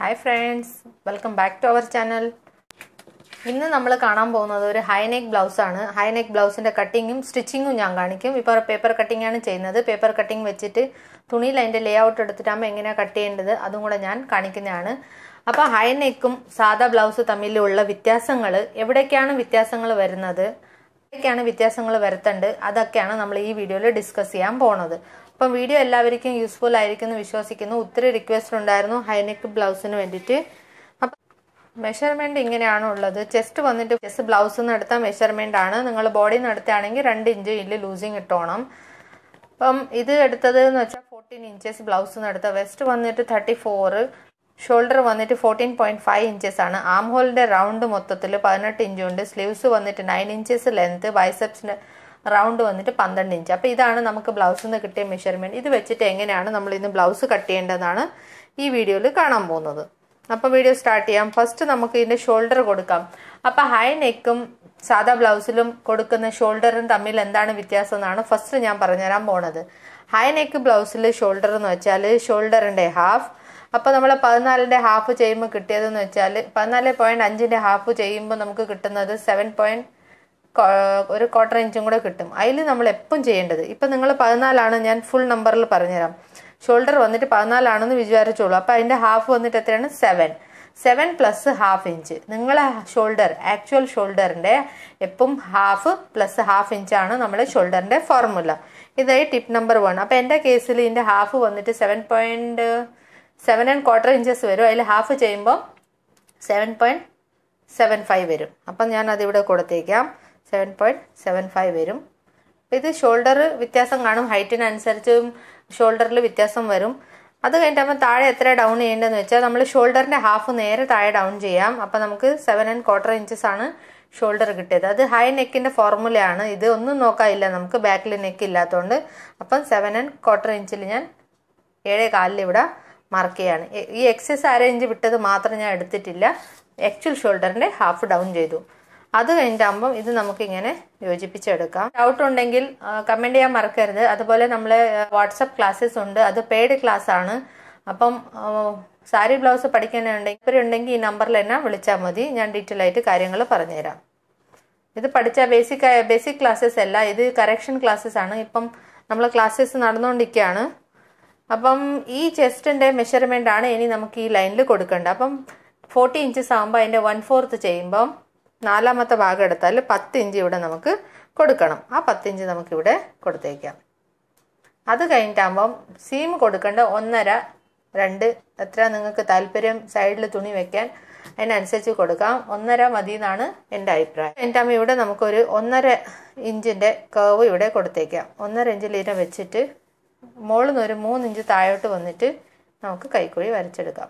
hi friends welcome back to our channel ഇന്ന് നമ്മൾ കാണാൻ പോകുന്നത് ഒരു ഹൈനെക്ക് ബ്ലൗസ് ആണ് ഹൈനെക്ക് ബ്ലൗസിന്റെ കട്ടിങ്ങും സ്റ്റിച്ചിങ്ങും ഞാൻ കാണിക്കും ഇപ്പോൾ പേപ്പർ കട്ടിംഗ് ആണ് ചെയ്യുന്നത് പേപ്പർ കട്ടിംഗ് വെച്ചിട്ട് തുണിയിൽ അതിന്റെ ലേ ഔട്ട് എടുത്തിട്ടാകുമ്പോൾ എങ്ങനെയാണ് കട്ട് ചെയ്യേണ്ടത് അതും കൂടെ ഞാൻ കാണിക്കുന്നതാണ് അപ്പോൾ ഹൈനെക്കും സാധാ ബ്ലൗസ് തമ്മിലുള്ള വ്യത്യാസങ്ങൾ എവിടേക്കാണ് വ്യത്യാസങ്ങൾ വരുന്നത് എവിടേക്കാണ് വ്യത്യാസങ്ങൾ വരുത്തേണ്ടത് അതൊക്കെയാണ് നമ്മൾ ഈ വീഡിയോയിൽ ഡിസ്കസ് ചെയ്യാൻ പോണത് അപ്പം വീഡിയോ എല്ലാവർക്കും യൂസ്ഫുൾ ആയിരിക്കും എന്ന് വിശ്വസിക്കുന്നു ഒത്തിരി റിക്വസ്റ്റ് ഉണ്ടായിരുന്നു ഹൈനെക്ക് ബ്ലൗസിന് വേണ്ടിയിട്ട് അപ്പം മെഷർമെന്റ് ഇങ്ങനെയാണ് ഉള്ളത് ചെസ്റ്റ് വന്നിട്ട് ചെസ്റ്റ് ബ്ലൗസ് നിന്ന് എടുത്ത മെഷർമെന്റ് ആണ് നിങ്ങൾ ബോഡിയിൽ നിന്ന് എടുത്താണെങ്കിൽ രണ്ട് ഇഞ്ച് ഇല്ല ലൂസിങ് ഇട്ടോണം അപ്പം ഇത് എടുത്തത് എന്ന് വെച്ചാൽ ഫോർട്ടീൻ ഇഞ്ചസ് ബ്ലൗസ് നിന്ന് എടുത്ത വെസ്റ്റ് വന്നിട്ട് തേർട്ടി ഫോർ ഷോൾഡർ വന്നിട്ട് ഫോർട്ടീൻ പോയിന്റ് ഫൈവ് ഇഞ്ചസ് ആണ് ആം ഹോളിന്റെ റൗണ്ട് മൊത്തത്തിൽ പതിനെട്ട് ഇഞ്ചുണ്ട് സ്ലീവ്സ് വന്നിട്ട് നയൻ ഇഞ്ചസ് ലെങ്ത് ബൈസെപ്സിന്റെ റൗണ്ട് വന്നിട്ട് പന്ത്രണ്ട് ഇഞ്ച് അപ്പോൾ ഇതാണ് നമുക്ക് ബ്ലൗസിൽ നിന്ന് കിട്ടിയ മെഷർമെന്റ് ഇത് വെച്ചിട്ട് എങ്ങനെയാണ് നമ്മൾ ഇന്ന് ബ്ലൗസ് കട്ട് ചെയ്യേണ്ടതെന്നാണ് ഈ വീഡിയോയിൽ കാണാൻ പോകുന്നത് അപ്പോൾ വീഡിയോ സ്റ്റാർട്ട് ചെയ്യാം ഫസ്റ്റ് നമുക്ക് ഇതിന്റെ ഷോൾഡർ കൊടുക്കാം അപ്പോൾ ഹൈ നെക്കും സാധാ ബ്ലൗസിലും കൊടുക്കുന്ന ഷോൾഡറും തമ്മിൽ എന്താണ് വ്യത്യാസം എന്നാണ് ഫസ്റ്റ് ഞാൻ പറഞ്ഞുതരാൻ പോണത് ഹൈ നെക്ക് ബ്ലൗസിൽ ഷോൾഡർ എന്ന് വെച്ചാൽ ഷോൾഡറിന്റെ ഹാഫ് അപ്പോൾ നമ്മൾ പതിനാലിന്റെ ഹാഫ് ചെയ്യുമ്പോൾ കിട്ടിയതെന്ന് വെച്ചാൽ പതിനാല് പോയിന്റ് അഞ്ചിന്റെ ഹാഫ് ചെയ്യുമ്പോൾ നമുക്ക് കിട്ടുന്നത് സെവൻ പോയിന്റ് ഒരു ക്വാർട്ടർ ഇഞ്ചും കൂടെ കിട്ടും അതിൽ നമ്മൾ എപ്പം ചെയ്യേണ്ടത് ഇപ്പം നിങ്ങൾ പതിനാലാണ് ഞാൻ ഫുൾ നമ്പറിൽ പറഞ്ഞുതരാം ഷോൾഡർ വന്നിട്ട് പതിനാലാണെന്ന് വിചാരിച്ചോളൂ അപ്പം അതിൻ്റെ ഹാഫ് വന്നിട്ട് എത്രയാണ് seven seven plus half inch നിങ്ങളെ ഷോൾഡർ ആക്ച്വൽ ഷോൾഡറിൻ്റെ എപ്പം ഹാഫ് പ്ലസ് ഹാഫ് ഇഞ്ചാണ് നമ്മുടെ ഷോൾഡറിൻ്റെ ഫോർമുല ഇതായി ടിപ്പ് നമ്പർ വൺ അപ്പം എൻ്റെ കേസിൽ ഇതിൻ്റെ ഹാഫ് വന്നിട്ട് seven point seven and quarter inches വരും അതിൽ ഹാഫ് ചെയ്യുമ്പോൾ സെവൻ പോയിൻറ്റ് സെവൻ ഫൈവ് വരും അപ്പം ഞാൻ അതിവിടെ കൊടുത്തേക്കാം സെവൻ പോയിൻറ്റ് സെവൻ ഫൈവ് വരും ഇത് ഷോൾഡർ വ്യത്യാസം കാണും ഹൈറ്റിനനുസരിച്ചും ഷോൾഡറിൽ വ്യത്യാസം വരും അത് കഴിഞ്ഞിട്ടാകുമ്പോൾ താഴെ എത്ര ഡൗൺ ചെയ്യേണ്ടതെന്ന് വെച്ചാൽ നമ്മൾ ഷോൾഡറിന്റെ ഹാഫ് നേരെ താഴെ ഡൗൺ ചെയ്യാം അപ്പം നമുക്ക് സെവൻ ആൻഡ് ക്വാർട്ടർ ഇഞ്ചസ് ആണ് ഷോൾഡർ കിട്ടിയത് അത് ഹൈ നെക്കിന്റെ ഫോർമുലയാണ് ഇത് ഒന്നും നോക്കാനില്ല നമുക്ക് ബാക്കിൽ നെക്ക് ഇല്ലാത്തതുകൊണ്ട് അപ്പം സെവൻ ആൻഡ് ക്വാർട്ടർ ഇഞ്ചിൽ ഞാൻ ഏഴേ കാലിൽ ഇവിടെ മാർക്ക് ചെയ്യാണ് ഈ എക്സസ് അര ഇഞ്ച് വിട്ടത് മാത്രം ഞാൻ എടുത്തിട്ടില്ല ആക്ച്വൽ ഷോൾഡറിന്റെ ഹാഫ് ഡൗൺ ചെയ്തു അത് കഴിഞ്ഞിട്ടാകുമ്പം ഇത് നമുക്ക് ഇങ്ങനെ യോജിപ്പിച്ചെടുക്കാം ഡൗട്ട് ഉണ്ടെങ്കിൽ കമന്റ് ചെയ്യാൻ മറക്കരുത് അതുപോലെ നമ്മളെ വാട്സപ്പ് ക്ലാസ്സസ് ഉണ്ട് അത് പെയ്ഡ് ക്ലാസ് ആണ് അപ്പം സാരി ബ്ലൗസ് പഠിക്കാനുണ്ടെങ്കിൽ ഉണ്ടെങ്കിൽ ഈ നമ്പറിൽ തന്നെ വിളിച്ചാൽ മതി ഞാൻ ഡീറ്റെയിൽ ആയിട്ട് കാര്യങ്ങൾ പറഞ്ഞുതരാം ഇത് പഠിച്ച ബേസിക് ബേസിക് ക്ലാസ്സസ് അല്ല ഇത് കറക്ഷൻ ക്ലാസ്സസ് ആണ് ഇപ്പം നമ്മൾ ക്ലാസ്സസ് നടന്നുകൊണ്ടിരിക്കുകയാണ് അപ്പം ഈ ചെസ്റ്റിന്റെ മെഷർമെന്റ് ആണ് ഇനി നമുക്ക് ഈ ലൈനിൽ കൊടുക്കേണ്ടത് അപ്പം ഫോർട്ടി ഇഞ്ചസ് ആകുമ്പോൾ അതിന്റെ വൺ ഫോർത്ത് ചെയ്യുമ്പം നാലാമത്തെ ഭാഗം എടുത്താൽ പത്ത് ഇഞ്ച് ഇവിടെ നമുക്ക് കൊടുക്കണം ആ പത്ത് ഇഞ്ച് നമുക്ക് ഇവിടെ കൊടുത്തേക്കാം അത് കഴിഞ്ഞിട്ടാകുമ്പം സീം കൊടുക്കേണ്ട ഒന്നര രണ്ട് എത്ര നിങ്ങൾക്ക് താല്പര്യം സൈഡിൽ തുണി വെക്കാൻ അതിനനുസരിച്ച് കൊടുക്കാം ഒന്നര മതി എന്നാണ് എൻ്റെ അഭിപ്രായം എൻ്റെ അമ്മ ഇവിടെ നമുക്കൊരു ഒന്നര ഇഞ്ചിൻ്റെ കേവ് ഇവിടെ കൊടുത്തേക്കാം ഒന്നര ഇഞ്ചിൽ ഇതിനെ വെച്ചിട്ട് മുകളിൽ നിന്ന് ഒരു മൂന്ന് ഇഞ്ച് താഴോട്ട് വന്നിട്ട് നമുക്ക് കൈക്കുഴി വരച്ചെടുക്കാം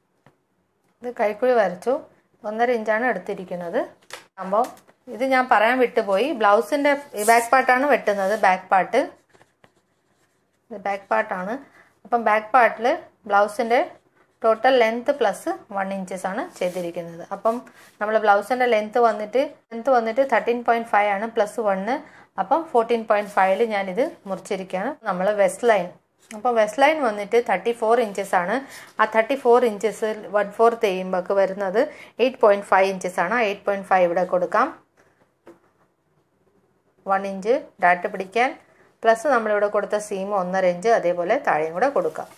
ഇത് കൈക്കുഴി വരച്ചു ഒന്നര ഇഞ്ചാണ് എടുത്തിരിക്കുന്നത് ആകുമ്പോൾ ഇത് ഞാൻ പറയാൻ വിട്ടുപോയി ബ്ലൗസിന്റെ ബാക്ക് പാർട്ടാണ് വെട്ടുന്നത് ബാക്ക് പാർട്ട് ഇത് ബാക്ക് പാർട്ടാണ് അപ്പം ബാക്ക് പാർട്ടിൽ ബ്ലൗസിന്റെ total length plus one inches ആണ് ചെയ്തിരിക്കുന്നത് അപ്പം നമ്മൾ ബ്ലൗസിന്റെ ലെങ്ത് വന്നിട്ട് ലെങ്ത് വന്നിട്ട് തേർട്ടീൻ പോയിന്റ് ഫൈവ് ആണ് പ്ലസ് വണ്ണ് അപ്പം ഫോർട്ടീൻ പോയിന്റ് ഫൈവില് ഞാനിത് മുറിച്ചിരിക്കുകയാണ് നമ്മൾ വെസ്റ്റ് ലൈൻ അപ്പം വെസ്റ്റ് ലൈൻ വന്നിട്ട് തേർട്ടി ഫോർ ഇഞ്ചസ് ആണ് ആ thirty four inches one fourth ചെയ്യുമ്പോൾ വരുന്നത് എയ്റ്റ് പോയിന്റ് ഫൈവ് ഇഞ്ചസ് ആണ് എയ്റ്റ് പോയിന്റ് ഫൈവ് ഇവിടെ കൊടുക്കാം വൺ ഇഞ്ച് ഡാറ്റ പിടിക്കാൻ പ്ലസ് നമ്മളിവിടെ കൊടുത്ത സീം ഒന്നര ഇഞ്ച് അതേപോലെ താഴെയും കൂടെ കൊടുക്കാം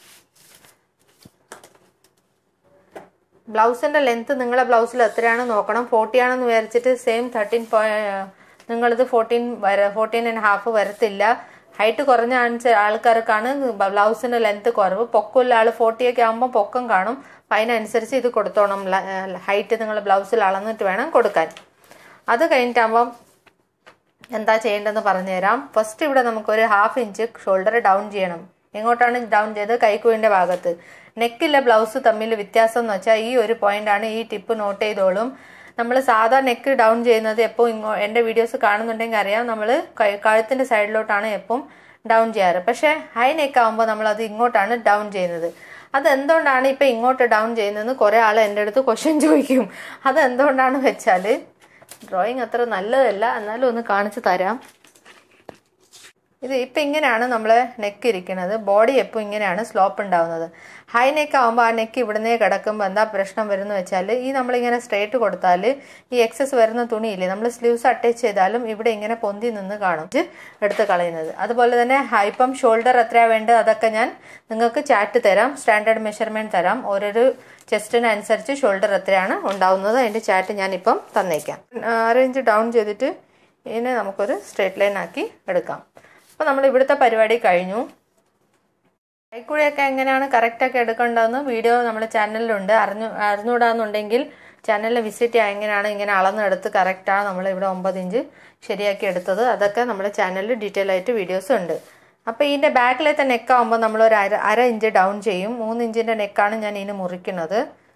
ബ്ലൗസിന്റെ ലെങ്ത് നിങ്ങളെ ബ്ലൗസിൽ എത്രയാണ് നോക്കണം ഫോർട്ടി ആണെന്ന് വിചാരിച്ചിട്ട് സെയിം തേർട്ടീൻ നിങ്ങളിത് ഫോർട്ടീൻ വര ഫോർട്ടീൻ ആൻഡ് ഹാഫ് വരത്തില്ല ഹൈറ്റ് കുറഞ്ഞ ആൾക്കാർക്കാണ് ബ്ലൗസിന്റെ ലെങ്ത് കുറവ് പൊക്കമുള്ള ആൾ ഫോർട്ടി ഒക്കെ ആകുമ്പോൾ പൊക്കം കാണും അപ്പം അതിനനുസരിച്ച് ഇത് കൊടുത്തോണം ഹൈറ്റ് നിങ്ങൾ ബ്ലൗസിൽ അളന്നിട്ട് വേണം കൊടുക്കാൻ അത് കഴിഞ്ഞിട്ടാകുമ്പം എന്താ ചെയ്യേണ്ടതെന്ന് പറഞ്ഞുതരാം ഫസ്റ്റ് ഇവിടെ നമുക്കൊരു ഹാഫ് ഇഞ്ച് ഷോൾഡർ ഡൗൺ ചെയ്യണം എങ്ങോട്ടാണ് ഡൗൺ ചെയ്തത് കൈക്കുഴിന്റെ ഭാഗത്ത് നെക്കിലെ ബ്ലൗസ് തമ്മിൽ വ്യത്യാസം എന്ന് വെച്ചാൽ ഈ ഒരു പോയിന്റ് ആണ് ഈ ടിപ്പ് നോട്ട് ചെയ്തോളും നമ്മൾ സാധാ നെക്ക് ഡൗൺ ചെയ്യുന്നത് എപ്പോൾ ഇങ്ങോ എൻ്റെ വീഡിയോസ് കാണുന്നുണ്ടെങ്കിൽ അറിയാം നമ്മൾ കഴുത്തിന്റെ സൈഡിലോട്ടാണ് എപ്പം ഡൗൺ ചെയ്യാറ് പക്ഷേ ഹൈ നെക്ക് ആകുമ്പോൾ നമ്മൾ അത് ഇങ്ങോട്ടാണ് ഡൗൺ ചെയ്യുന്നത് അത് എന്തുകൊണ്ടാണ് ഇപ്പം ഇങ്ങോട്ട് ഡൗൺ ചെയ്യുന്നതെന്ന് കുറേ ആൾ എൻ്റെ അടുത്ത് ക്വസ്റ്റ്യൻ ചോദിക്കും അത് എന്തുകൊണ്ടാണ് വെച്ചാൽ ഡ്രോയിങ് അത്ര നല്ലതല്ല എന്നാലും ഒന്ന് കാണിച്ചു തരാം ഇത് ഇപ്പം ഇങ്ങനെയാണ് നമ്മൾ നെക്ക് ഇരിക്കുന്നത് ബോഡി എപ്പോൾ ഇങ്ങനെയാണ് സ്ലോപ്പ് ഉണ്ടാവുന്നത് ഹൈ നെക്ക് ആകുമ്പോൾ ആ നെക്ക് ഇവിടുന്നേ കിടക്കുമ്പോൾ എന്താ പ്രശ്നം വരുന്നത് വെച്ചാൽ ഈ നമ്മളിങ്ങനെ സ്ട്രേറ്റ് കൊടുത്താൽ ഈ എക്സസ് വരുന്ന തുണിയില്ലേ നമ്മൾ സ്ലീവ്സ് അറ്റാച്ച് ചെയ്താലും ഇവിടെ ഇങ്ങനെ പൊന്തി നിന്ന് കാണും ഇത് എടുത്ത് കളയുന്നത് അതുപോലെ തന്നെ ഇപ്പം ഷോൾഡർ എത്രയാണ് വേണ്ടത് അതൊക്കെ ഞാൻ നിങ്ങൾക്ക് ചാറ്റ് തരാം സ്റ്റാൻഡേർഡ് മെഷർമെൻറ്റ് തരാം ഓരോരു ചെസ്റ്റിനനുസരിച്ച് ഷോൾഡർ എത്രയാണ് ഉണ്ടാവുന്നത് അതിൻ്റെ ചാറ്റ് ഞാനിപ്പം തന്നേക്കാം അറേഞ്ച് ഡൗൺ ചെയ്തിട്ട് ഇതിനെ നമുക്കൊരു സ്ട്രേറ്റ് ലൈൻ ആക്കി എടുക്കാം അപ്പോൾ നമ്മൾ ഇവിടുത്തെ പരിപാടി കഴിഞ്ഞു കൈക്കുഴിയൊക്കെ എങ്ങനെയാണ് കറക്റ്റാക്കി എടുക്കേണ്ടതെന്ന് വീഡിയോ നമ്മുടെ ചാനലിലുണ്ട് അറിഞ്ഞു അറിഞ്ഞുകൂടാന്നുണ്ടെങ്കിൽ ചാനലിൽ വിസിറ്റ് ചെയ്യാൻ എങ്ങനെയാണ് ഇങ്ങനെ അളന്നെടുത്ത് കറക്റ്റാണ് നമ്മൾ ഇവിടെ ഒമ്പത് ഇഞ്ച് ശരിയാക്കി എടുത്തത് അതൊക്കെ നമ്മുടെ ചാനലിൽ ഡീറ്റെയിൽ ആയിട്ട് വീഡിയോസ് ഉണ്ട് അപ്പോൾ ഇതിൻ്റെ ബാക്കിലത്തെ നെക്കാവുമ്പോൾ നമ്മൾ ഒരു അര അര ഇഞ്ച് ഡൗൺ ചെയ്യും മൂന്ന് ഇഞ്ചിൻ്റെ നെക്കാണ് ഞാൻ ഇതിന് മുറിക്കുന്നത്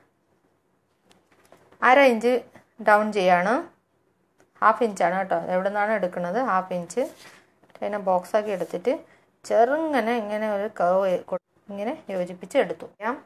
അര ഇഞ്ച് ഡൗൺ ചെയ്യാണ് ഹാഫ് ഇഞ്ചാണ് കേട്ടോ എവിടെ നിന്നാണ് എടുക്കുന്നത് ഹാഫ് ഇഞ്ച് അതിനെ ബോക്സാക്കി എടുത്തിട്ട് ചെറുങ്ങനെ ഇങ്ങനെ ഒരു കവ് ഇങ്ങനെ യോജിപ്പിച്ച് എടുത്തു ഞാൻ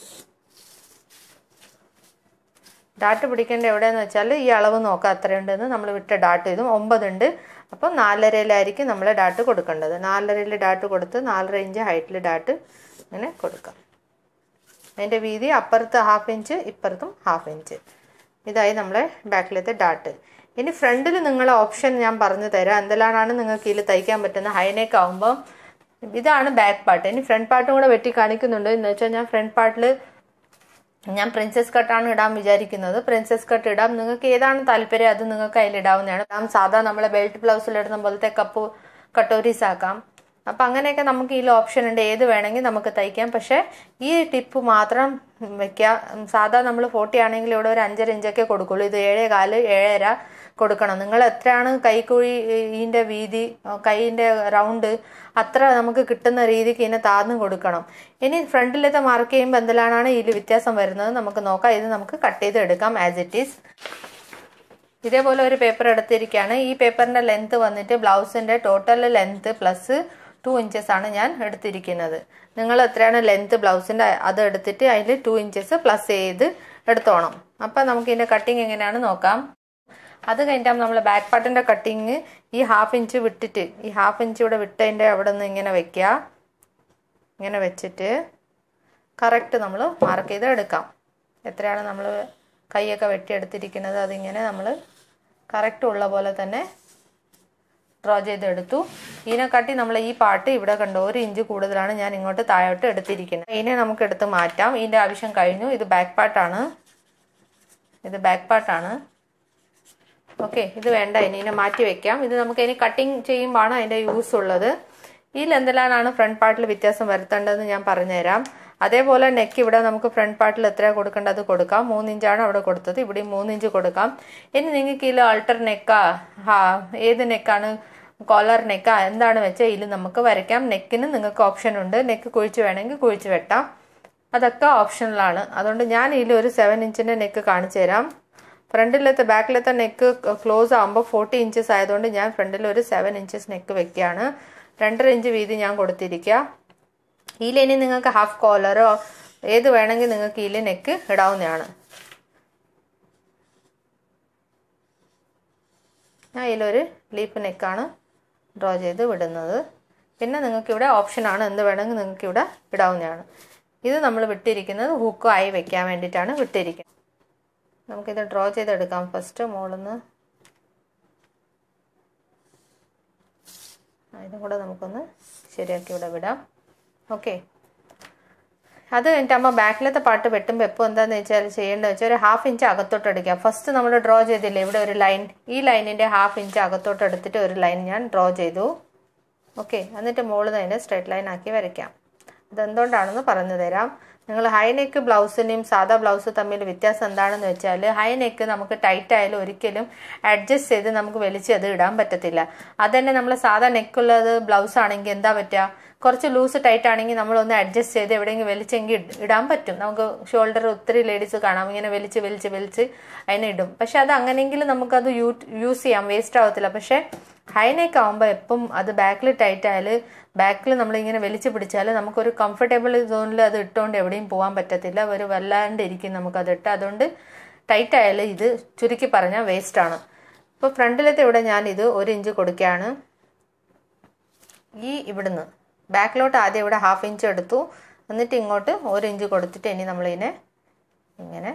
ഡാട്ട് പിടിക്കേണ്ട എവിടെയെന്ന് വെച്ചാൽ ഈ അളവ് നോക്കാം എത്രയുണ്ടെന്ന് നമ്മൾ വിട്ട ഡാട്ട് ഇതും ഒമ്പതുണ്ട് അപ്പം നാലരയിലായിരിക്കും നമ്മൾ ഡാട്ട് കൊടുക്കേണ്ടത് നാലരയിൽ ഡാട്ട് കൊടുത്ത് നാലര ഇഞ്ച് ഹൈറ്റിൽ ഡാട്ട് ഇങ്ങനെ കൊടുക്കാം അതിൻ്റെ വീതി അപ്പുറത്ത് ഹാഫ് ഇഞ്ച് ഇപ്പുറത്തും ഹാഫ് ഇഞ്ച് ഇതായി നമ്മളെ ബാക്കിലത്തെ ഡാട്ട് ഇനി ഫ്രണ്ടിൽ നിങ്ങളെ ഓപ്ഷൻ ഞാൻ പറഞ്ഞു തരാം എന്തെല്ലാമാണ് നിങ്ങൾക്ക് ഇതിൽ തയ്ക്കാൻ പറ്റുന്ന ഹൈനെക്ക് ആകുമ്പോൾ ഇതാണ് ബാക്ക് പാർട്ട് ഇനി ഫ്രണ്ട് പാർട്ടും കൂടെ വെട്ടി കാണിക്കുന്നുണ്ട് എന്ന് വെച്ചാൽ ഞാൻ ഫ്രണ്ട് പാർട്ടിൽ ഞാൻ പ്രിൻസസ് കട്ടാണ് ഇടാൻ വിചാരിക്കുന്നത് പ്രിൻസസ് കട്ട് ഇടാം നിങ്ങൾക്ക് ഏതാണ് താല്പര്യം അത് നിങ്ങൾക്ക് അതിൽ ഇടാവുന്നതാണ് ഇടാം സാധാ നമ്മളെ ബെൽറ്റ് ബ്ലൗസിൽ ഇടുന്ന പോലത്തെ കപ്പ് കട്ടോരീസ് ആക്കാം അപ്പം അങ്ങനെയൊക്കെ നമുക്ക് ഇതിൽ ഓപ്ഷൻ ഉണ്ട് ഏത് വേണമെങ്കിൽ നമുക്ക് തയ്ക്കാം പക്ഷേ ഈ ടിപ്പ് മാത്രം വെക്കുക സാധാ നമ്മൾ ഫോർട്ടി ആണെങ്കിൽ ഇവിടെ ഒരു അഞ്ചര ഇഞ്ചൊക്കെ കൊടുക്കുള്ളൂ ഇത് ഏഴേ കാല് ഏഴര കൊടുക്കണം നിങ്ങൾ എത്രയാണ് കൈക്കുഴി ഇതിൻ്റെ വീതി കൈയിൻ്റെ റൗണ്ട് അത്ര നമുക്ക് കിട്ടുന്ന രീതിക്ക് ഇതിനെ താഴ്ന്നു കൊടുക്കണം ഇനി ഫ്രണ്ടിലത്തെ മാർക്ക് ചെയ്യുമ്പോൾ എന്തെല്ലാമാണ് ഇതിൽ വ്യത്യാസം വരുന്നത് നമുക്ക് നോക്കാം ഇത് നമുക്ക് കട്ട് ചെയ്ത് എടുക്കാം ആസ് ഇറ്റ് ഈസ് ഇതേപോലെ ഒരു പേപ്പർ എടുത്തിരിക്കുകയാണ് ഈ പേപ്പറിൻ്റെ ലെങ്ത് വന്നിട്ട് ബ്ലൗസിൻ്റെ total length plus two inches ആണ് ഞാൻ എടുത്തിരിക്കുന്നത് നിങ്ങൾ എത്രയാണ് ലെങ്ത് ബ്ലൗസിൻ്റെ അത് എടുത്തിട്ട് അതിൽ ടു ഇഞ്ചസ് പ്ലസ് ചെയ്ത് എടുത്തോണം അപ്പം നമുക്ക് ഇതിൻ്റെ കട്ടിങ് എങ്ങനെയാണ് നോക്കാം അത് കഴിഞ്ഞിട്ടാകുമ്പോൾ നമ്മൾ ബാക്ക് പാർട്ടിൻ്റെ കട്ടിങ് ഈ ഹാഫ് ഇഞ്ച് വിട്ടിട്ട് ഈ ഹാഫ് ഇഞ്ച് ഇവിടെ വിട്ടതിൻ്റെ അവിടെ നിന്ന് ഇങ്ങനെ വെക്കുക ഇങ്ങനെ വെച്ചിട്ട് കറക്റ്റ് നമ്മൾ മാർക്ക് ചെയ്ത് എടുക്കാം എത്രയാണ് നമ്മൾ കൈയൊക്കെ വെട്ടിയെടുത്തിരിക്കുന്നത് അതിങ്ങനെ നമ്മൾ കറക്റ്റ് ഉള്ള പോലെ തന്നെ ഡ്രോ ചെയ്തെടുത്തു ഇതിനെക്കാട്ടി നമ്മൾ ഈ പാട്ട് ഇവിടെ കണ്ടോ ഒരു ഇഞ്ച് കൂടുതലാണ് ഞാൻ ഇങ്ങോട്ട് താഴോട്ട് എടുത്തിരിക്കുന്നത് ഇതിനെ നമുക്ക് എടുത്ത് മാറ്റാം ഇതിൻ്റെ ആവശ്യം കഴിഞ്ഞു ഇത് ബാക്ക് പാർട്ടാണ് ഇത് ബാക്ക് പാർട്ടാണ് ഓക്കെ ഇത് വേണ്ട ഇനി ഇതിനെ മാറ്റി വെക്കാം ഇത് നമുക്ക് ഇനി കട്ടിങ് ചെയ്യുമ്പോഴാണ് അതിൻ്റെ യൂസ് ഉള്ളത് ഇതിൽ എന്തെല്ലാമാണ് ഫ്രണ്ട് പാർട്ടിൽ വ്യത്യാസം വരുത്തേണ്ടതെന്ന് ഞാൻ പറഞ്ഞുതരാം അതേപോലെ നെക്ക് ഇവിടെ നമുക്ക് ഫ്രണ്ട് പാർട്ടിൽ എത്രയാണ് കൊടുക്കേണ്ടത് അത് കൊടുക്കാം മൂന്ന് ഇഞ്ചാണ് അവിടെ കൊടുത്തത് ഇവിടെ മൂന്ന് ഇഞ്ച് കൊടുക്കാം ഇനി നിങ്ങൾക്ക് ഇതിൽ ആൾട്ടർ നെക്കാ ഹാ ഏത് നെക്കാണ് കോളർ നെക്കാ എന്താണ് വെച്ചാൽ ഇതിൽ നമുക്ക് വരയ്ക്കാം നെക്കിന് നിങ്ങൾക്ക് ഓപ്ഷൻ ഉണ്ട് നെക്ക് കുഴിച്ച് വേണമെങ്കിൽ കുഴിച്ച് വെട്ടാം അതൊക്കെ ഓപ്ഷനിലാണ് അതുകൊണ്ട് ഞാൻ ഇതിൽ ഒരു സെവൻ ഇഞ്ചിൻ്റെ നെക്ക് കാണിച്ചു തരാം ഫ്രണ്ടിലത്തെ ബാക്കിലത്തെ നെക്ക് ക്ലോസ് ആകുമ്പോൾ ഫോർട്ടി ഇഞ്ചസ് ആയതുകൊണ്ട് ഞാൻ ഫ്രണ്ടിൽ ഒരു സെവൻ ഇഞ്ചസ് നെക്ക് വെക്കുകയാണ് രണ്ടര ഇഞ്ച് വീതി ഞാൻ കൊടുത്തിരിക്കുക ഇതിലിനി നിങ്ങൾക്ക് ഹാഫ് കോളറോ ഏത് വേണമെങ്കിൽ നിങ്ങൾക്ക് ഇതിൽ നെക്ക് ഇടാവുന്നതാണ് ഞാൻ ഇതിലൊരു ലീപ്പ് നെക്കാണ് ഡ്രോ ചെയ്ത് വിടുന്നത് പിന്നെ നിങ്ങൾക്ക് ഇവിടെ ഓപ്ഷനാണ് എന്ത് വേണമെങ്കിൽ നിങ്ങൾക്ക് ഇവിടെ ഇടാവുന്നതാണ് ഇത് നമ്മൾ വിട്ടിരിക്കുന്നത് ഹുക്കോ ആയി വെക്കാൻ വേണ്ടിയിട്ടാണ് വിട്ടിരിക്കുന്നത് നമുക്കിത് ഡ്രോ ചെയ്തെടുക്കാം ഫസ്റ്റ് മുകളിൽ ഇതും കൂടെ നമുക്കൊന്ന് ശരിയാക്കി ഇവിടെ വിടാം ഓക്കെ അത് കഴിഞ്ഞിട്ടാകുമ്പോൾ ബാക്കിലത്തെ പാട്ട് വെട്ടുമ്പോൾ എപ്പോൾ എന്താണെന്ന് വെച്ചാൽ ചെയ്യേണ്ടത് വെച്ചാൽ ഒരു ഹാഫ് ഇഞ്ച് അകത്തോട്ട് എടുക്കുക ഫസ്റ്റ് നമ്മൾ ഡ്രോ ചെയ്തില്ലേ ഇവിടെ ഒരു ലൈൻ ഈ ലൈനിൻ്റെ ഹാഫ് ഇഞ്ച് അകത്തോട്ട് എടുത്തിട്ട് ഒരു ലൈൻ ഞാൻ ഡ്രോ ചെയ്തു ഓക്കെ എന്നിട്ട് മുകളിൽ അതിനെ സ്ട്രൈറ്റ് ലൈൻ ആക്കി വരയ്ക്കാം അതെന്തുകൊണ്ടാണെന്ന് പറഞ്ഞു തരാം നിങ്ങൾ ഹൈ നെക്ക് ബ്ലൗസിനെയും സാധാ ബ്ലൗസ് തമ്മിൽ വ്യത്യാസം എന്താണെന്ന് വെച്ചാൽ ഹൈ നെക്ക് നമുക്ക് ടൈറ്റ് ആയാലും ഒരിക്കലും അഡ്ജസ്റ്റ് ചെയ്ത് നമുക്ക് വലിച്ച് അത് ഇടാൻ പറ്റത്തില്ല അതന്നെ നമ്മൾ സാധാ നെക്കുള്ളത് ബ്ലൗസ് ആണെങ്കിൽ എന്താ പറ്റുക കുറച്ച് ലൂസ് ടൈറ്റ് ആണെങ്കിൽ നമ്മളൊന്ന് അഡ്ജസ്റ്റ് ചെയ്ത് എവിടെയെങ്കിലും വലിച്ചെങ്കിൽ ഇടാൻ പറ്റും നമുക്ക് ഷോൾഡർ ഒത്തിരി ലേഡീസ് കാണാം ഇങ്ങനെ വലിച്ച് വലിച്ച് വലിച്ച് അതിനെ ഇടും പക്ഷെ അത് അങ്ങനെയെങ്കിൽ നമുക്കത് യൂ യൂസ് ചെയ്യാം വേസ്റ്റ് ആവത്തില്ല പക്ഷേ ഹൈ നെക്ക് ആകുമ്പോൾ എപ്പം അത് ബാക്കിൽ ടൈറ്റ് ആയാൽ ബാക്കിൽ നമ്മളിങ്ങനെ വലിച്ചു പിടിച്ചാൽ നമുക്കൊരു കംഫർട്ടബിൾ സോണിൽ അത് ഇട്ടുകൊണ്ട് എവിടെയും പോകാൻ പറ്റത്തില്ല ഒരു വല്ലാണ്ട് ഇരിക്കും നമുക്കത് ഇട്ട് അതുകൊണ്ട് ടൈറ്റ് ആയാൽ ഇത് ചുരുക്കി പറഞ്ഞാൽ വേസ്റ്റാണ് ഇപ്പോൾ ഫ്രണ്ടിലത്തെ ഇവിടെ ഞാനിത് ഒരു ഇഞ്ച് കൊടുക്കുകയാണ് ഈ ഇവിടുന്ന് ബാക്കിലോട്ട് ആദ്യം ഇവിടെ ഹാഫ് ഇഞ്ച് എടുത്തു എന്നിട്ട് ഇങ്ങോട്ട് ഒരു ഇഞ്ച് കൊടുത്തിട്ട് ഇനി നമ്മളിതിനെ ഇങ്ങനെ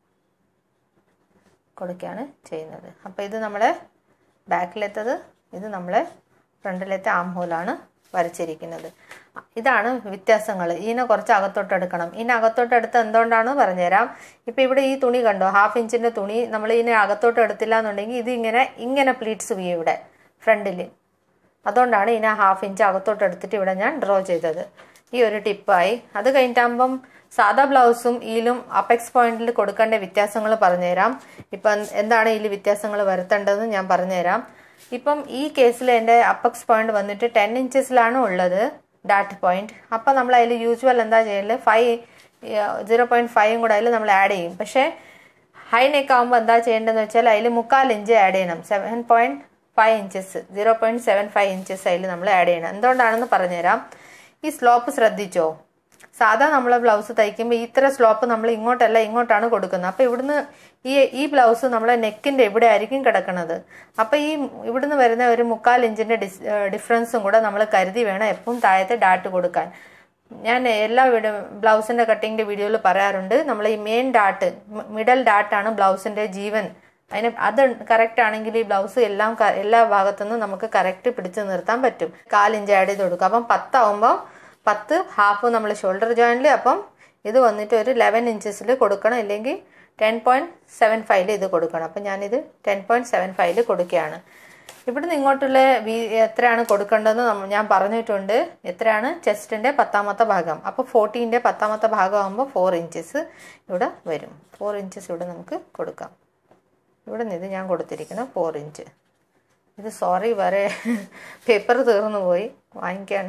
കൊടുക്കുകയാണ് ചെയ്യുന്നത് അപ്പോൾ ഇത് നമ്മളെ ബാക്കിലെത്തത് ഇത് നമ്മളെ ഫ്രണ്ടിലത്തെ ആം ഹോലാണ് വരച്ചിരിക്കുന്നത് ഇതാണ് വ്യത്യാസങ്ങൾ ഇതിനെ കുറച്ച് അകത്തോട്ട് എടുക്കണം ഇതിനെ അകത്തോട്ട് എടുത്ത് എന്തുകൊണ്ടാണ് പറഞ്ഞുതരാം ഇപ്പം ഇവിടെ ഈ തുണി കണ്ടോ ഹാഫ് ഇഞ്ചിൻ്റെ തുണി നമ്മൾ ഇതിനെ അകത്തോട്ട് എടുത്തില്ല എന്നുണ്ടെങ്കിൽ ഇത് ഇങ്ങനെ ഇങ്ങനെ പ്ലീറ്റ്സ് വീയും ഇവിടെ ഫ്രണ്ടിൽ അതുകൊണ്ടാണ് ഇതിനെ ഹാഫ് ഇഞ്ച് അകത്തോട്ട് എടുത്തിട്ട് ഇവിടെ ഞാൻ ഡ്രോ ചെയ്തത് ഈ ഒരു ടിപ്പായി അത് കഴിഞ്ഞിട്ടാകുമ്പം സാധാ ബ്ലൗസും ഈലും അപ്പെക്സ് പോയിന്റിൽ കൊടുക്കേണ്ട വ്യത്യാസങ്ങൾ പറഞ്ഞുതരാം ഇപ്പം എന്താണ് ഇതിൽ വ്യത്യാസങ്ങൾ വരുത്തേണ്ടതെന്ന് ഞാൻ പറഞ്ഞുതരാം ഇപ്പം ഈ കേസിൽ എൻ്റെ അപ്പക്സ് പോയിന്റ് വന്നിട്ട് ടെൻ ഇഞ്ചസിലാണ് ഉള്ളത് ഡാറ്റ് പോയിന്റ് അപ്പം നമ്മൾ അതിൽ യൂസ്വൽ എന്താ ചെയ്യല് ഫൈവ് സീറോ പോയിന്റ് ഫൈവും കൂടെ അതിൽ നമ്മൾ ആഡ് ചെയ്യും പക്ഷേ ഹൈ നെക്ക് ആകുമ്പോൾ എന്താ ചെയ്യേണ്ടതെന്ന് വെച്ചാൽ അതിൽ മുക്കാൽ ഇഞ്ച് ആഡ് ചെയ്യണം seven point five inches zero point seven five inches അതിൽ നമ്മൾ ആഡ് ചെയ്യണം എന്തുകൊണ്ടാണെന്ന് പറഞ്ഞുതരാം ഈ സ്ലോപ്പ് ശ്രദ്ധിച്ചോ സാധാ നമ്മൾ ബ്ലൗസ് തയ്ക്കുമ്പോൾ ഇത്ര സ്ലോപ്പ് നമ്മൾ ഇങ്ങോട്ടല്ല ഇങ്ങോട്ടാണ് കൊടുക്കുന്നത് അപ്പോൾ ഇവിടുന്ന് ഈ ഈ ബ്ലൗസ് നമ്മളെ നെക്കിൻ്റെ ഇവിടെ ആയിരിക്കും കിടക്കുന്നത് അപ്പോൾ ഈ ഇവിടുന്ന് വരുന്ന ഒരു മുക്കാൽ ഇഞ്ചിൻ്റെ ഡിസ് ഡിഫറൻസും കൂടെ നമ്മൾ കരുതി വേണം എപ്പം താഴത്തെ ഡാട്ട് കൊടുക്കാൻ ഞാൻ എല്ലാ വീഡിയോ ബ്ലൗസിൻ്റെ കട്ടിങ്ങിൻ്റെ വീഡിയോയിൽ പറയാറുണ്ട് നമ്മൾ ഈ മെയിൻ ഡാട്ട് മിഡൽ ഡാട്ടാണ് ബ്ലൗസിൻ്റെ ജീവൻ അതിന് അത് കറക്റ്റ് ആണെങ്കിൽ ഈ ബ്ലൗസ് എല്ലാം എല്ലാ ഭാഗത്തുനിന്നും നമുക്ക് കറക്റ്റ് പിടിച്ചു നിർത്താൻ പറ്റും കാലിഞ്ച് ആഡ് ചെയ്ത് കൊടുക്കുക അപ്പം പത്താവുമ്പോൾ പത്ത് ഹാഫ് നമ്മൾ ഷോൾഡർ ജോയിനിൽ അപ്പം ഇത് വന്നിട്ട് ഒരു ലെവൻ ഇഞ്ചസിൽ കൊടുക്കണം ഇല്ലെങ്കിൽ ടെൻ പോയിന്റ് സെവൻ ഫൈവിൽ ഇത് കൊടുക്കണം അപ്പം ഞാനിത് ടെൻ പോയിന്റ് സെവൻ ഫൈവിൽ കൊടുക്കുകയാണ് ഇവിടുന്ന് ഇങ്ങോട്ടുള്ള വീ എത്രയാണ് കൊടുക്കേണ്ടതെന്ന് നമ്മ ഞാൻ പറഞ്ഞിട്ടുണ്ട് എത്രയാണ് ചെസ്റ്റിൻ്റെ പത്താമത്തെ ഭാഗം അപ്പോൾ ഫോർട്ടീൻ്റെ പത്താമത്തെ ഭാഗമാകുമ്പോൾ ഫോർ ഇഞ്ചസ് ഇവിടെ വരും ഫോർ ഇഞ്ചസ് ഇവിടെ നമുക്ക് കൊടുക്കാം ഇവിടെ നിന്ന് ഇത് ഞാൻ കൊടുത്തിരിക്കുന്നത് ഫോർ ഇഞ്ച് ഇത് സോറി വേറെ പേപ്പർ തീർന്നു പോയി വാങ്ങിക്കാൻ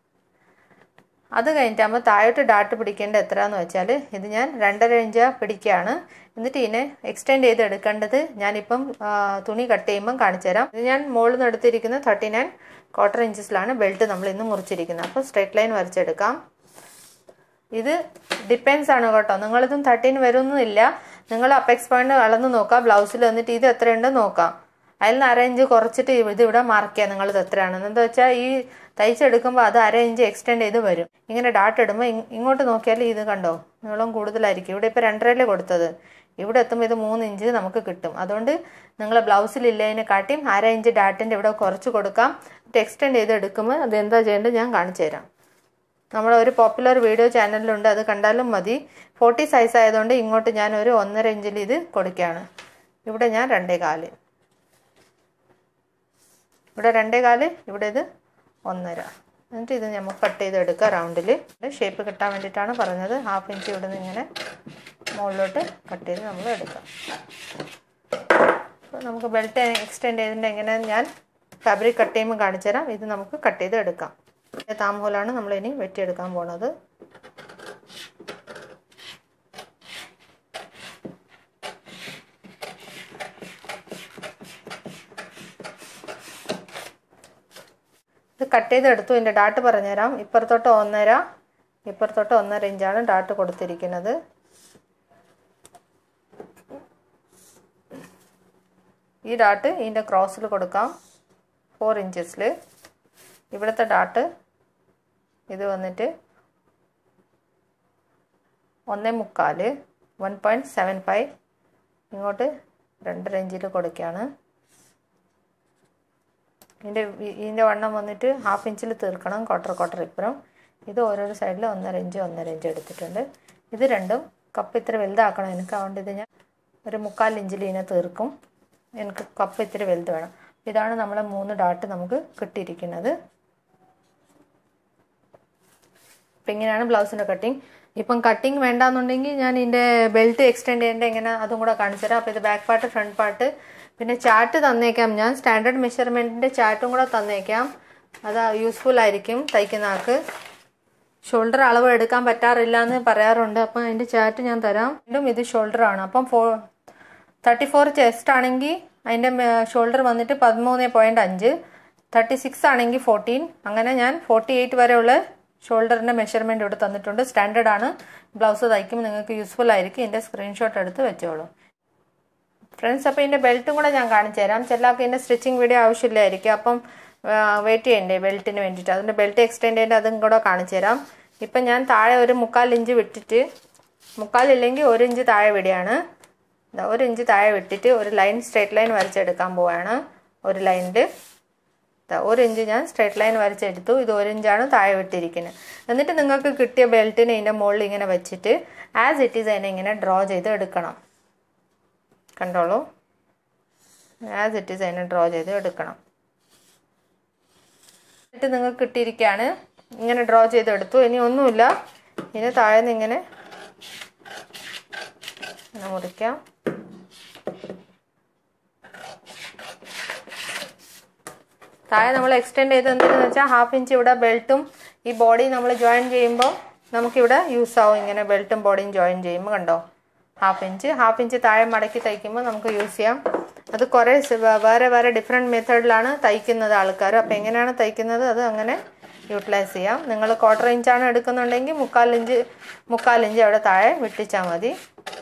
അത് കഴിഞ്ഞിട്ടാകുമ്പോൾ താഴോട്ട് ഡാട്ട് പിടിക്കേണ്ട എത്രയാന്ന് വെച്ചാൽ ഇത് ഞാൻ രണ്ടര ഇഞ്ച് പിടിക്കുകയാണ് എന്നിട്ട് ഇതിനെ എക്സ്റ്റെൻഡ് ചെയ്ത് എടുക്കേണ്ടത് ഞാനിപ്പം തുണി കട്ട് ചെയ്യുമ്പം കാണിച്ചു തരാം ഇത് ഞാൻ മുകളിൽ നിന്ന് എടുത്തിരിക്കുന്ന തേർട്ടി നയൻ ക്വാർട്ടർ ഇഞ്ചസിലാണ് ബെൽറ്റ് നമ്മൾ ഇന്ന് മുറിച്ചിരിക്കുന്നത് അപ്പോൾ സ്ട്രേറ്റ് ലൈൻ വരച്ചെടുക്കാം ഇത് ഡിപ്പെൻസ് ആണ് കേട്ടോ നിങ്ങളിതും തേർട്ടീൻ വരുന്നില്ല നിങ്ങൾ അപ്പെക്സ് പോയിന്റ് അളന്ന് നോക്കാം ബ്ലൗസിൽ വന്നിട്ട് ഇത് എത്രയുണ്ട് നോക്കാം അതിൽ നിന്ന് അര ഇഞ്ച് കുറച്ചിട്ട് ഇത് ഇവിടെ മാർക്ക് ചെയ്യാം നിങ്ങളിത് എത്രയാണെന്ന് എന്താ വെച്ചാൽ ഈ തയ്ച്ചെടുക്കുമ്പോൾ അത് അര ഇഞ്ച് എക്സ്റ്റെൻഡ് ചെയ്ത് വരും ഇങ്ങനെ ഡാട്ട് ഇടുമ്പോൾ ഇങ്ങോട്ട് നോക്കിയാൽ ഇത് കണ്ടോ നീളം കൂടുതലായിരിക്കും ഇവിടെ ഇപ്പോൾ രണ്ടരല്ലേ കൊടുത്തത് ഇവിടെ എത്തുമ്പോൾ ഇത് മൂന്ന് ഇഞ്ച് നമുക്ക് കിട്ടും അതുകൊണ്ട് നിങ്ങൾ ബ്ലൗസിലില്ലതിനെ കാട്ടിയും അര ഇഞ്ച് ഡാറ്റിൻ്റെ ഇവിടെ കുറച്ച് കൊടുക്കാം എക്സ്റ്റെൻഡ് ചെയ്ത് എടുക്കുമ്പോൾ അത് എന്താ ചെയ്യേണ്ടത് ഞാൻ കാണിച്ചു തരാം നമ്മുടെ ഒരു പോപ്പുലർ വീഡിയോ ചാനലിലുണ്ട് അത് കണ്ടാലും മതി ഫോർട്ടി സൈസ് ആയതുകൊണ്ട് ഇങ്ങോട്ട് ഞാൻ ഒരു ഒന്നര ഇഞ്ചിൽ ഇത് കൊടുക്കുകയാണ് ഇവിടെ ഞാൻ രണ്ടേ കാല് ഇവിടെ രണ്ടേ കാല് ഇവിടെ ഇത് ഒന്നര എന്നിട്ട് ഇത് നമുക്ക് കട്ട് ചെയ്ത് എടുക്കുക റൗണ്ടിൽ ഷേപ്പ് കിട്ടാൻ വേണ്ടിയിട്ടാണ് പറഞ്ഞത് ഹാഫ് ഇഞ്ച് ഇവിടെ നിന്ന് ഇങ്ങനെ മുകളിലോട്ട് കട്ട് ചെയ്ത് നമ്മൾ എടുക്കാം അപ്പോൾ നമുക്ക് ബെൽറ്റ് എക്സ്റ്റെൻഡ് ചെയ്തിട്ട് എങ്ങനെ ഞാൻ ഫാബ്രിക് കട്ട് ചെയ്യുമ്പോൾ കാണിച്ചു തരാം ഇത് നമുക്ക് കട്ട് ചെയ്ത് എടുക്കാം താംഹോലാണ് നമ്മൾ ഇനി വെട്ടിയെടുക്കാൻ പോണത് ഇത് കട്ട് ചെയ്തെടുത്തു ഇതിൻ്റെ ഡാട്ട് പറഞ്ഞുതരാം ഇപ്പുറത്തോട്ട് ഒന്നര ഇപ്പുറത്തോട്ട് ഒന്നര ഇഞ്ചാണ് ഡാട്ട് കൊടുത്തിരിക്കുന്നത് ഈ ഡാട്ട് ഇതിൻ്റെ ക്രോസിൽ കൊടുക്കാം ഫോർ ഇഞ്ചസിൽ ഇവിടുത്തെ ഡാട്ട് ഇത് വന്നിട്ട് ഒന്നേ മുക്കാൽ വൺ പോയിൻറ്റ് സെവൻ ഫൈവ് ഇങ്ങോട്ട് രണ്ട് റേഞ്ചിൽ കൊടുക്കുകയാണ് ഇതിൻ്റെ ഇതിൻ്റെ വണ്ണം വന്നിട്ട് ഹാഫ് ഇഞ്ചിൽ തീർക്കണം ക്വാർട്ടർ ക്വാർട്ടർ ഇപ്പുറം ഇത് ഓരോരോ സൈഡിൽ ഒന്നര ഇഞ്ച് ഒന്നര ഇഞ്ച് എടുത്തിട്ടുണ്ട് ഇത് രണ്ടും കപ്പ് ഇത്ര വലുതാക്കണം എനിക്ക് അതുകൊണ്ട് ഇത് ഞാൻ ഒരു മുക്കാൽ ഇഞ്ചിൽ ഇതിനെ തീർക്കും എനിക്ക് കപ്പ് ഇത്തിരി വലുത് വേണം ഇതാണ് നമ്മളെ മൂന്ന് ഡാട്ട് നമുക്ക് കിട്ടിയിരിക്കുന്നത് അപ്പം ഇങ്ങനെയാണ് ബ്ലൗസിൻ്റെ കട്ടിങ് ഇപ്പം കട്ടിങ് വേണ്ടാന്നുണ്ടെങ്കിൽ ഞാൻ ഇതിൻ്റെ ബെൽറ്റ് എക്സ്റ്റെൻഡ് ചെയ്യേണ്ട എങ്ങനെ അതും കൂടെ കാണിച്ചു തരാം അപ്പോൾ ഇത് ബാക്ക് പാർട്ട് ഫ്രണ്ട് പാർട്ട് പിന്നെ ചാർട്ട് തന്നേക്കാം ഞാൻ സ്റ്റാൻഡേർഡ് മെഷർമെൻറ്റിൻ്റെ ചാർട്ടും കൂടെ തന്നേക്കാം അത് യൂസ്ഫുൾ ആയിരിക്കും തയ്ക്കുന്ന ആൾക്ക് ഷോൾഡർ അളവ് എടുക്കാൻ പറ്റാറില്ല എന്ന് പറയാറുണ്ട് അപ്പം അതിൻ്റെ ചാർട്ട് ഞാൻ തരാം വീണ്ടും ഇത് ഷോൾഡർ ആണ് അപ്പം ഫോ തേർട്ടി ഫോർ ചെസ്റ്റ് ആണെങ്കിൽ അതിൻ്റെ ഷോൾഡർ വന്നിട്ട് പതിമൂന്ന് പോയിൻറ്റ് അഞ്ച് തേർട്ടി സിക്സ് ആണെങ്കിൽ ഫോർട്ടീൻ അങ്ങനെ ഞാൻ ഫോർട്ടി എയ്റ്റ് വരെയുള്ള ഷോൾഡറിൻ്റെ മെഷർമെൻറ്റ് ഇവിടെ തന്നിട്ടുണ്ട് സ്റ്റാൻഡേർഡ് ആണ് ബ്ലൗസ് തയ്ക്കുമ്പോൾ നിങ്ങൾക്ക് യൂസ്ഫുൾ ആയിരിക്കും ഇതിൻ്റെ സ്ക്രീൻഷോട്ട് എടുത്ത് വെച്ചോളൂ ഫ്രണ്ട്സ് അപ്പോൾ ഇതിൻ്റെ ബെൽറ്റും കൂടെ ഞാൻ കാണിച്ചു തരാം ചിലർക്ക് ഇതിൻ്റെ സ്റ്റിച്ചിങ് വീഡിയോ ആവശ്യമില്ലായിരിക്കും അപ്പം വെയിറ്റ് ചെയ്യണ്ടേ ബെൽറ്റിന് വേണ്ടിയിട്ട് അതുകൊണ്ട് ബെൽറ്റ് എക്സ്റ്റെൻഡ് ചെയ്യേണ്ട അതും കൂടെ കാണിച്ചു തരാം ഇപ്പം ഞാൻ താഴെ ഒരു മുക്കാൽ ഇഞ്ച് വിട്ടിട്ട് മുക്കാലില്ലെങ്കിൽ ഒരു ഇഞ്ച് താഴെ വിടുകയാണ് ദാ ഒരു ഇഞ്ച് താഴെ വിട്ടിട്ട് ഒരു ലൈൻ സ്ട്രേറ്റ് ലൈൻ വരച്ചെടുക്കാൻ പോവാണ് ഒരു ലൈനിൽ ഒരു ഇഞ്ച് ഞാൻ സ്ട്രേറ്റ് ലൈൻ വരച്ചെടുത്തു ഇത് ഒരു ഇഞ്ചാണ് താഴെ വിട്ടിരിക്കുന്നത് എന്നിട്ട് നിങ്ങൾക്ക് കിട്ടിയ ബെൽറ്റിനെ ഇതിൻ്റെ മുകളിൽ ഇങ്ങനെ വെച്ചിട്ട് ആസ് ഇറ്റ് ഈസ് അതിനെ ഇങ്ങനെ ഡ്രോ ചെയ്ത് എടുക്കണം കണ്ടോളൂ ആസ് ഇറ്റ് ഈസ് അതിനെ ഡ്രോ ചെയ്ത് എടുക്കണം എന്നിട്ട് നിങ്ങൾക്ക് കിട്ടിയിരിക്കുകയാണ് ഇങ്ങനെ ഡ്രോ ചെയ്തെടുത്തു ഇനി ഒന്നുമില്ല ഇനി താഴെ നിന്ന് ഇങ്ങനെ ഇങ്ങനെ മുറിക്കാം താഴെ നമ്മൾ എക്സ്റ്റെൻഡ് ചെയ്ത് എന്തെന്ന് വെച്ചാൽ ഹാഫ് ഇഞ്ച് ഇവിടെ ബെൽറ്റും ഈ ബോഡി നമ്മൾ ജോയിൻ ചെയ്യുമ്പോൾ നമുക്കിവിടെ യൂസ് ആവും ഇങ്ങനെ ബെൽറ്റും ബോഡിയും ജോയിൻ ചെയ്യുമ്പോൾ കണ്ടോ ഹാഫ് ഇഞ്ച് ഹാഫ് ഇഞ്ച് താഴെ മടക്കി തയ്ക്കുമ്പോൾ നമുക്ക് യൂസ് ചെയ്യാം അത് കുറേ വേറെ വേറെ ഡിഫറെൻറ്റ് മെത്തേഡിലാണ് തയ്ക്കുന്നത് ആൾക്കാർ അപ്പോൾ എങ്ങനെയാണ് തയ്ക്കുന്നത് അത് അങ്ങനെ യൂട്ടിലൈസ് ചെയ്യാം നിങ്ങൾ ക്വാർട്ടർ ഇഞ്ചാണ് എടുക്കുന്നുണ്ടെങ്കിൽ മുക്കാൽ ഇഞ്ച് മുക്കാൽ ഇഞ്ച് അവിടെ താഴെ വിട്ടിച്ചാൽ മതി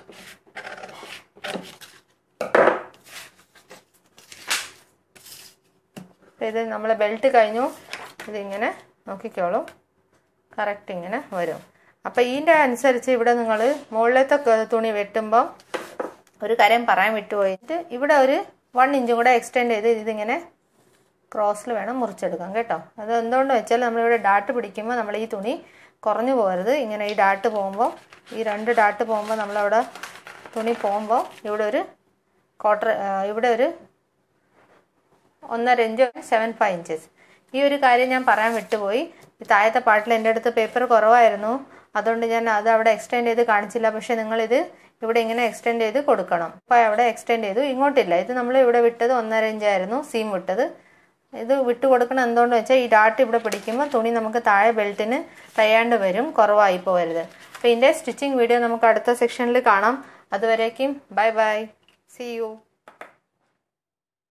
ഇത് നമ്മൾ ബെൽറ്റ് കഴിഞ്ഞു ഇതിങ്ങനെ നോക്കിക്കോളൂ കറക്റ്റ് ഇങ്ങനെ വരും അപ്പോൾ ഇതിൻ്റെ അനുസരിച്ച് ഇവിടെ നിങ്ങൾ മുകളിലത്തെ തുണി വെട്ടുമ്പോൾ ഒരു കാര്യം പറയാൻ വിട്ടുപോയിട്ട് ഇവിടെ ഒരു വൺ ഇഞ്ചും കൂടെ എക്സ്റ്റെൻഡ് ചെയ്ത് ഇതിങ്ങനെ ക്രോസിൽ വേണം മുറിച്ചെടുക്കാം കേട്ടോ അത് എന്തുകൊണ്ട് വെച്ചാൽ നമ്മളിവിടെ ഡാട്ട് പിടിക്കുമ്പോൾ നമ്മൾ ഈ തുണി കുറഞ്ഞു പോകരുത് ഇങ്ങനെ ഈ ഡാട്ട് പോകുമ്പോൾ ഈ രണ്ട് ഡാട്ട് പോകുമ്പോൾ നമ്മളവിടെ തുണി പോകുമ്പോൾ ഇവിടെ ഒരു ക്വാർട്ടർ ഇവിടെ ഒരു ഒന്നര ഇഞ്ച് സെവൻ ഫൈവ് ഇഞ്ചസ് ഈ ഒരു കാര്യം ഞാൻ പറയാൻ വിട്ടുപോയി ഈ താഴത്തെ പാട്ടിൽ എൻ്റെ അടുത്ത് പേപ്പർ കുറവായിരുന്നു അതുകൊണ്ട് ഞാൻ അത് അവിടെ എക്സ്റ്റെൻഡ് ചെയ്ത് കാണിച്ചില്ല പക്ഷെ നിങ്ങളിത് ഇവിടെ ഇങ്ങനെ എക്സ്റ്റെൻഡ് ചെയ്ത് കൊടുക്കണം അപ്പോൾ അവിടെ എക്സ്റ്റെൻഡ് ചെയ്തു ഇങ്ങോട്ടില്ല ഇത് നമ്മൾ ഇവിടെ വിട്ടത് ഒന്നര ഇഞ്ചായിരുന്നു സീം വിട്ടത് ഇത് വിട്ട് കൊടുക്കണം എന്തുകൊണ്ട് വെച്ചാൽ ഈ ഡാട്ട് ഇവിടെ പിടിക്കുമ്പോൾ തുണി നമുക്ക് താഴെ ബെൽറ്റിന് തയ്യാണ്ട് വരും കുറവായി പോകരുത് അപ്പോൾ ഇതിൻ്റെ സ്റ്റിച്ചിങ് വീഡിയോ നമുക്ക് അടുത്ത സെക്ഷനിൽ കാണാം അതുവരേക്കും ബൈ ബൈ സി യു